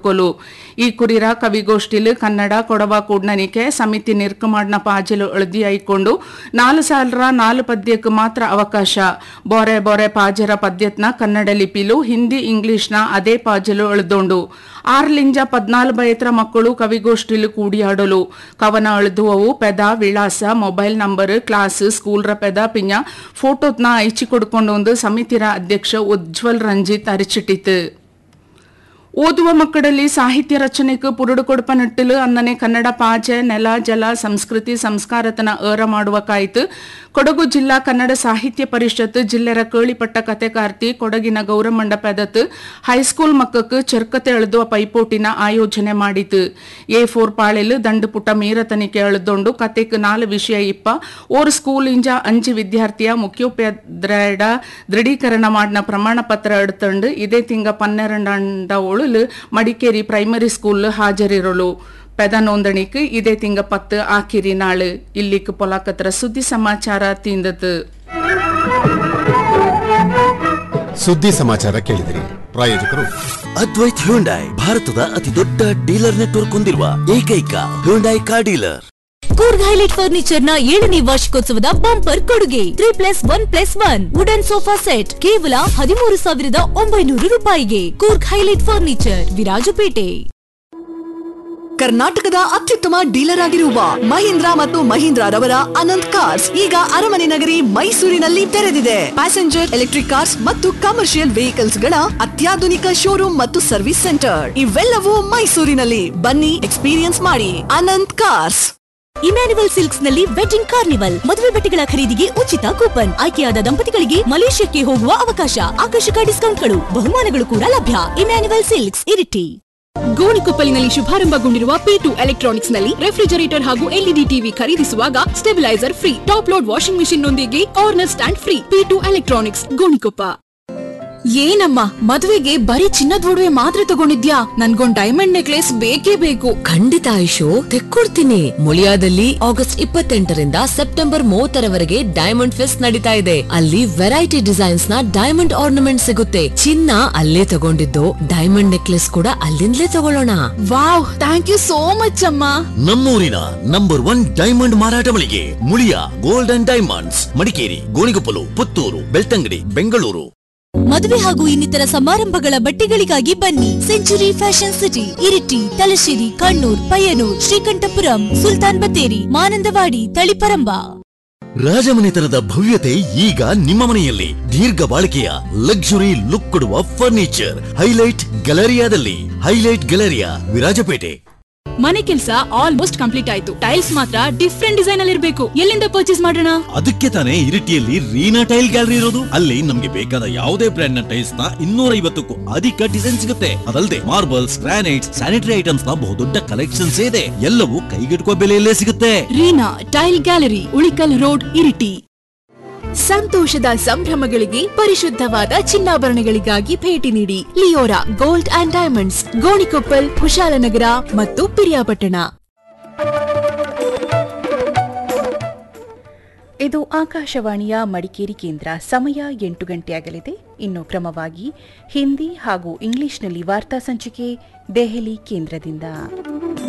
ಕೊಕ್ಕೊಲು ಈ ಕುರಿರ ಕವಿಗೋಷ್ಠಿಲು ಕನ್ನಡ ಕೊಡವ ಕೂಡ್ನನಿಕೆ ಸಮಿತಿ ನಿರ್ಕಮಾಡ್ನ ಪಾಜಲು ಎಳ್ದಿ ಐಕೊಂಡು ನಾಲು ಸಾಲರ ನಾಲು ಪದ್ಯಕ್ಕೆ ಮಾತ್ರ ಅವಕಾಶ ಬೊರೆ ಬೊರೆ ಪಾಜರ ಪದ್ಯತ್ನ ಕನ್ನಡ ಲಿಪಿಲು ಹಿಂದಿ ಇಂಗ್ಲಿಷ್ನ ಅದೇ ಪಾಜಲು ಎಳ್ದೊಂಡು ಆರ್ಲಿಂಜ ಪದ್ನಾಲು ಬಯತ್ರ ಮಕ್ಕಳು ಕವಿಗೋಷ್ಠಿಲು ಕೂಡಿಯಾಡಲು ಕವನ ಎಳ್ದುವವು ಪೆದ ವಿಳಾಸ ಮೊಬೈಲ್ ನಂಬರ್ ಕ್ಲಾಸ್ ಸ್ಕೂಲ್ರ ಪೆದ ಪಿಂಜ ಫೋಟೋತ್ನ ಐಚಿ ಕೊಡ್ಕೊಂಡು ಸಮಿತಿರ ಅಧ್ಯಕ್ಷ ಉಜ್ವಲ್ ರಂಜಿತ್ ಅರಿಚಿಟ್ಟಿತು ಓದುವ ಮಕ್ಕಳಲ್ಲಿ ಸಾಹಿತ್ಯ ರಚನೆಗೆ ಪುರುಡು ಕೊಡುಪ ನಿಟ್ಟಿಲು ಅನ್ನನೆ ಕನ್ನಡ ಪಾಚೆ ನೆಲ ಜಲ ಸಂಸ್ಕೃತಿ ಸಂಸ್ಕಾರತನ ಏರ ಮಾಡುವ ಕಾಯ್ತು ಕೊಡಗು ಜಿಲ್ಲಾ ಕನ್ನಡ ಸಾಹಿತ್ಯ ಪರಿಷತ್ ಜಿಲ್ಲೆರ ಕೇಳಿಪಟ್ಟ ಕತೆಕಾರ್ತಿ ಕೊಡಗಿನ ಗೌರಮಂಡಪದತ್ ಹೈಸ್ಕೂಲ್ ಮಕ್ಕಕ್ಕೆ ಚರ್ಕತೆ ಎಳೆದುವ ಪೈಪೋಟಿನ ಆಯೋಜನೆ ಮಾಡಿತು ಎ ಫೋರ್ ಪಾಳೆಲು ದಂಡು ಪುಟ ಮೀರ ತನಿಖೆ ಎಳೆದೊಂಡು ಕತೆಕ್ ನಾಲು ವಿಷಯ ಇಪ್ಪ ಓರ್ ಸ್ಕೂಲ್ ಇಂಜ ಅಂಜಿ ವಿದ್ಯಾರ್ಥಿಯ ಮುಖ್ಯೋಪಾಧ್ಯಾಯಡ ದೃಢೀಕರಣ ಮಾಡಿನ ಪ್ರಮಾಣ ಪತ್ರ ಎಡ್ತಂಡು ಇದೇ ತಿಂಗ ಪನ್ನೆರಡಂಡ ಒಳಲು ಮಡಿಕೇರಿ ಪ್ರೈಮರಿ ಸ್ಕೂಲ್ ಹಾಜರಿರಲು ಪೆದ ನೋಂದಣಿക്ക് ಇದೇ ತಿಂಗ ಪತ್ತು ಆಕಿರಿ ನಾಳು ಇಲ್ಲಿಕ್ ಪೊಲಾಕತ್ರ ಸುದ್ದಿ ಸಮಾಚಾರ ತಿಂದತು ಸುದ್ದಿ ಸಮಾಚಾರ ಕೇಳಿದಿರಿ ಪ್ರಾಯೋಜಕರು ಅದ್ವೈತ್ ಹ್ಯುಂಡೈ ಭಾರತದ ಅತಿ ದೊಡ್ಡ ಡೀಲರ್ ನೆಟ್ವರ್ಕ್ ಹೊಂದಿರುವ ಏಕೈಕ Hyundai car dealer Coorg highlight furniture ನ ಏಳನೇ ವಾರ್ಷಿಕೋತ್ಸವದ ಬಂಪರ್ ಕೊಡುಗೆ three plus one plus one wooden sofa set ಕೇವಲ ಹದಿಮೂರು ಸಾವಿರದ ಒಂಬೈನೂರು ರೂಪಾಯಿಗೆ ಕೂರ್ಗ್ ಹೈಲೈಟ್ ಫರ್ನಿಚರ್ ವಿರಾಜಪೇಟೆ ಕರ್ನಾಟಕದ ಅತ್ಯುತ್ತಮ ಡೀಲರ್ ಆಗಿರುವ ಮಹೀಂದ್ರ ಮತ್ತು ಮಹೀಂದ್ರ ರವರ ಅನಂತ್ ಕಾರ್ಸ್ ಈಗ ಅರಮನೆ ನಗರಿ ಮೈಸೂರಿನಲ್ಲಿ ತೆರೆದಿದೆ ಪ್ಯಾಸೆಂಜರ್ ಎಲೆಕ್ಟ್ರಿಕ್ ಕಾರ್ಸ್ ಮತ್ತು ಕಮರ್ಷಿಯಲ್ ವೆಹಿಕಲ್ಸ್ ಗಳ ಅತ್ಯಾಧುನಿಕ ಶೋರೂಮ್ ಮತ್ತು ಸರ್ವಿಸ್ ಸೆಂಟರ್ ಇವೆಲ್ಲವೂ ಮೈಸೂರಿನಲ್ಲಿ ಬನ್ನಿ ಎಕ್ಸ್ಪೀರಿಯನ್ಸ್ ಮಾಡಿ ಅನಂತ್ ಕಾರ್ಸ್ ಇಮ್ಯಾನ್ಯುವಲ್ ಸಿಲ್ಕ್ಸ್ ನಲ್ಲಿ ವೆಡ್ಡಿಂಗ್ ಕಾರ್ನಿವಲ್ ಮದುವೆ ಬಟ್ಟೆಗಳ ಖರೀದಿಗೆ ಉಚಿತ ಕೂಪನ್ ಆಯ್ಕೆಯಾದ ದಂಪತಿಗಳಿಗೆ ಮಲೇಷ್ಯಾಕ್ಕೆ ಹೋಗುವ ಅವಕಾಶ ಆಕರ್ಷಕ ಡಿಸ್ಕೌಂಟ್ಗಳು ಬಹುಮಾನಗಳು ಕೂಡ ಲಭ್ಯ ಇಮ್ಯಾನ್ಯುವಲ್ ಸಿಲ್ಕ್ಸ್ ಇರಿಟಿ ಗೋಣಿಕೊಪ್ಪಲಿನಲ್ಲಿ ಶುಭಾರಂಭಗೊಂಡಿರುವ ಪಿ ಟು ಎಲೆಕ್ಟ್ರಾನಿಕ್ಸ್ ನಲ್ಲಿ ರೆಫ್ರಿಜರೇಟರ್ ಹಾಗೂ ಎಲ್ಇಡಿ ಟಿವಿ ಖರೀದಿಸುವಾಗ stabiliser free top load washing machine ನೊಂದಿಗೆ corner stand free P two electronics Gonikoppa ಏನಮ್ಮ ಮದುವೆಗೆ ಬರೀ ಚಿನ್ನದ ಒಡವೆ ಮಾತ್ರ ತಗೊಂಡಿದ್ಯಾ ನನ್ಗೊಂದ್ ಡೈಮಂಡ್ ನೆಕ್ಲೆಸ್ ಬೇಕೇ ಬೇಕು ಖಂಡಿತ ಆಯುಷು ತೆಕ್ಕೊಡ್ತೀನಿ ಮುಳಿಯಾದಲ್ಲಿ ಆಗಸ್ಟ್ ಇಪ್ಪತ್ತೆಂಟರಿಂದ ಸೆಪ್ಟೆಂಬರ್ ಮೂವತ್ತರವರೆಗೆ ಡೈಮಂಡ್ ಫೆಸ್ಟ್ ನಡೀತಾ ಇದೆ ಅಲ್ಲಿ ವೆರೈಟಿ ಡಿಸೈನ್ಸ್ ನ ಡೈಮಂಡ್ ಆರ್ನಮೆಂಟ್ ಸಿಗುತ್ತೆ ಚಿನ್ನ ಅಲ್ಲೇ ತಗೊಂಡಿದ್ದು ಡೈಮಂಡ್ ನೆಕ್ಲೆಸ್ ಕೂಡ ಅಲ್ಲಿಂದಲೇ ತಗೊಳ್ಳೋಣ wow thank you so much ಅಮ್ಮ ನಮ್ಮೂರಿನ ನಂಬರ್ ಒನ್ ಡೈಮಂಡ್ ಮಾರಾಟ ಮಳಿಗೆ Muliya gold and diamonds Madikeri Gonikoppal Puttur Belthangady Bengaluru ಮದುವೆ ಹಾಗೂ ಇನ್ನಿತರ ಸಮಾರಂಭಗಳ ಬಟ್ಟೆಗಳಿಗಾಗಿ ಬನ್ನಿ century fashion city Iritty Thalassery Kannur Payyanur Sreekandapuram Sultan Bathery Mananthavady Taliparamba ರಾಜಮನೆತನದ ಭವ್ಯತೆ ಈಗ ನಿಮ್ಮ ಮನೆಯಲ್ಲಿ ದೀರ್ಘ ಬಾಳಿಕೆಯ ಲಕ್ಸುರಿ ಲುಕ್ ಕೊಡುವ ಫರ್ನಿಚರ್ ಹೈಲೈಟ್ ಗ್ಯಾಲರಿಯಾದಲ್ಲಿ ಹೈಲೈಟ್ ಗ್ಯಾಲರಿಯಾ ವಿರಾಜಪೇಟೆ ಮನೆ ಕೆಲಸ ಆಲ್ಮೋಸ್ಟ್ ಕಂಪ್ಲೀಟ್ ಆಯ್ತು ಟೈಲ್ಸ್ ಮಾತ್ರ ಡಿಫ್ರೆಂಟ್ ಡಿಸೈನ್ ಅಲ್ಲಿ ಇರಬೇಕು ಎಲ್ಲಿಂದ ಪರ್ಚೇಸ್ ಮಾಡೋಣ ಅದಕ್ಕೆ ತಾನೇ ಇರಿಟಿಯಲ್ಲಿ ರೀನಾ ಟೈಲ್ ಗ್ಯಾಲರಿ ಇರೋದು ಅಲ್ಲಿ ನಮ್ಗೆ ಬೇಕಾದ ಯಾವುದೇ ಬ್ರ್ಯಾಂಡ್ ನ ಟೈಲ್ಸ್ ನ ಇನ್ನೂರ ಐವತ್ತಕ್ಕೂ ಅಧಿಕ ಡಿಸೈನ್ ಸಿಗುತ್ತೆ ಅದಲ್ಲದೆ ಮಾರ್ಬಲ್ಸ್ ಗ್ರಾನೈಟ್ಸ್ ಸ್ಯಾನಿಟರಿ ಐಟಮ್ಸ್ ನ ಬಹುದೊಡ್ಡ ಕಲೆಕ್ಷನ್ಸ್ ಇದೆ ಎಲ್ಲವೂ ಕೈಗೆಟುಕುವ ಬೆಲೆಯಲ್ಲೇ ಸಿಗುತ್ತೆ Reena tile gallery Ulikal road Iritty ಸಂತೋಷದ ಸಂಭ್ರಮಗಳಿಗೆ ಪರಿಶುದ್ಧವಾದ ಚಿನ್ನಾಭರಣಗಳಿಗಾಗಿ ಭೇಟಿ ನೀಡಿ Leora gold and diamonds Gonikoppal Kushalnagar ಮತ್ತು ಪಿರಿಯಾಪಟ್ಟಣ ಇದು ಆಕಾಶವಾಣಿಯ ಮಡಿಕೇರಿ ಕೇಂದ್ರ ಸಮಯ ಎಂಟು ಗಂಟೆಯಾಗಲಿದೆ ಇನ್ನು ಕ್ರಮವಾಗಿ ಹಿಂದಿ ಹಾಗೂ ಇಂಗ್ಲಿಷ್ನಲ್ಲಿ ವಾರ್ತಾ ಸಂಚಿಕೆ ದೆಹಲಿ ಕೇಂದ್ರದಿಂದ